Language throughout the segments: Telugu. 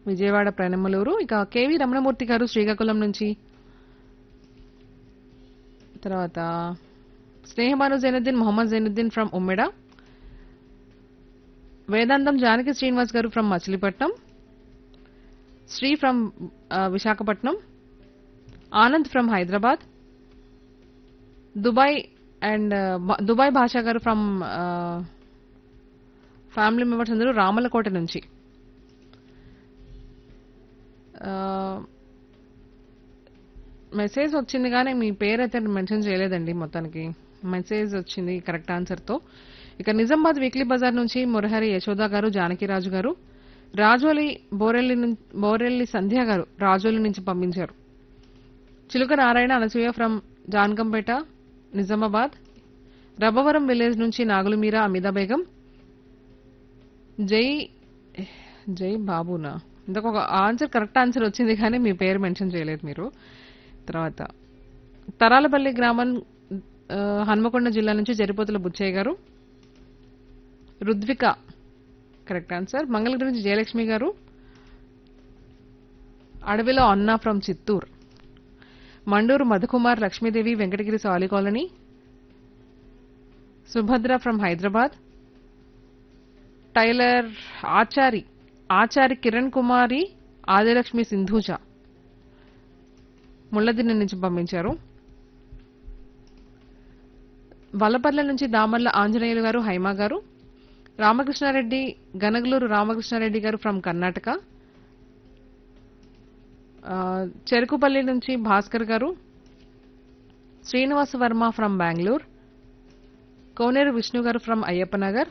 విజయవాడ ప్రణమలూరు ఇక కేవి రమణమూర్తి గారు శ్రీకాకుళం నుంచి తర్వాత స్నేహబాను జైనుద్దీన్ మొహమ్మద్ జైనుద్దీన్ ఫ్రమ్ ఉమ్మెడ వేదాంతం జానకి శ్రీనివాస్ గారు from Machilipatnam Shri from Visakhapatnam Anand from Hyderabad Dubai and Dubai Basha గారు ఫ్రమ్ ఫ్యామిలీ మెంబర్స్ అందరూ రామలకోట నుంచి మెసేజ్ వచ్చింది కానీ మీ పేరు అయితే మెన్షన్ చేయలేదండి మొత్తానికి మెసేజ్ వచ్చింది కరెక్ట్ ఆన్సర్తో ఇక నిజామాబాద్ వీక్లీ బజార్ నుంచి మురహరి యశోద గారు జానకిరాజు గారు రాజోలి బోరెల్లి నుం- బోరెల్లి సంధ్య గారు రాజోలి నుంచి పంపించారు చిలుక నారాయణ అనసూయ ఫ్రమ్ జాన్కంపేట నిజామాబాద్ రబ్బవరం విలేజ్ నుంచి నాగులమీర అమిదా బేగం జై జై బాబునా ఇంతకు ఒక ఆన్సర్ కరెక్ట్ ఆన్సర్ వచ్చింది కానీ మీ పేరు మెన్షన్ చేయలేదు మీరు తర్వాత తరాలపల్లి గ్రామం ఆ, హన్మకొండ జిల్లా నుంచి జరిపోతుల బుచ్చయ్య గారు రుద్విక కరెక్ట్ ఆన్సర్ మంగళగిరి నుంచి జయలక్ష్మి గారు అడవిలో Anna from Chittoor Manduru Madhukumar Lakshmidevi Venkatagiri Sali colony Subhadra from Hyderabad tailor Achari Achari Kiran Kumari Adilakshmi Sindhuja Mulladinna నుంచి పంపించారు వల్లపర్ల నుంచి దామర్ల ఆంజనేయులు గారు హైమా గారు రామకృష్ణారెడ్డి గనగలూరు రామకృష్ణారెడ్డి గారు ఫ్రమ్ కర్ణాటక ఆ, చెరుకుపల్లి నుంచి భాస్కర్ గారు శ్రీనివాస వర్మ ఫ్రమ్ బెంగళూరు కోనేరు విష్ణు గారు ఫ్రమ్ అయ్యప్పనగర్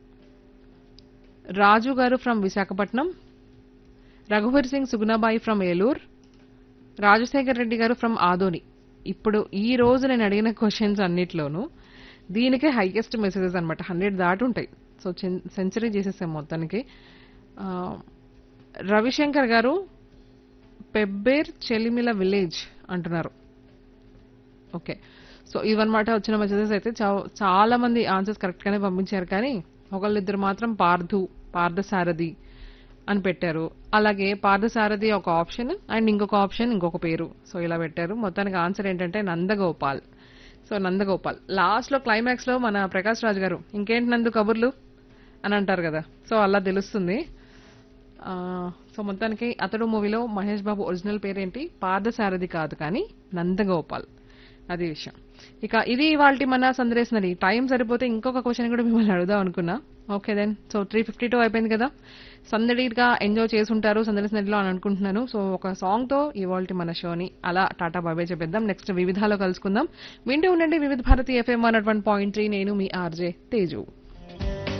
రాజు గారు ఫ్రమ్ విశాఖపట్నం రఘువీర్ సింగ్ సుగుణాబాయి ఫ్రమ్ ఏలూరు రాజశేఖర్ రెడ్డి గారు ఫ్రమ్ ఆదోని ఇప్పుడు ఈ రోజు నేను అడిగిన క్వశ్చన్స్ అన్నిట్లోనూ దీనికే హైయెస్ట్ మెసేజెస్ అనమాట హండ్రెడ్ దాటి ఉంటాయి సో సెంచరీ చేసేసాం మొత్తానికి ఆ, రవిశంకర్ గారు పెబ్బేర్ చెలిమిల విలేజ్ అంటున్నారు ఓకే సో ఇవన్నమాట వచ్చిన మెసేజెస్ అయితే చా- చాలా మంది ఆన్సర్స్ కరెక్ట్ గానే పంపించారు కానీ ఒకళ్ళిద్దరు మాత్రం పార్థు పార్థసారథి అని పెట్టారు అలాగే పార్థసారథి ఒక ఆప్షన్ అండ్ ఇంకొక ఆప్షన్ ఇంకొక పేరు సో ఇలా పెట్టారు మొత్తానికి ఆన్సర్ ఏంటంటే నందగోపాల్ సో నందగోపాల్ లాస్ట్ లో క్లైమాక్స్ లో మన ప్రకాష్ రాజ్ గారు ఇంకేంటి నందు కబుర్లు అని అంటారు కదా సో అలా తెలుస్తుంది ఆ, సో మొత్తానికి అతడు మూవీలో మహేష్ బాబు ఒరిజినల్ పేరేంటి పార్థసారథి కాదు కానీ నందగోపాల్ అది విషయం ఇక ఇది ఇవాళ మన సందేశనది టైం సరిపోతే ఇంకొక క్వశ్చన్ కూడా మిమ్మల్ని అడుగుదాం అనుకున్నా okay then so three fifty two అయిపోయింది కదా సందడిగా ఎంజాయ్ చేసుంటారు సందడిలో అని అనుకుంటున్నాను సో ఒక సాంగ్ తో ఇవాళ మన షోని అలా టాటా బాబాయ్ చెప్పేద్దాం నెక్స్ట్ వివిధాలో కలుసుకుందాం వింటూ ఉండండి Vividh Bharati FM one point three నేను మీ ఆర్జే తేజు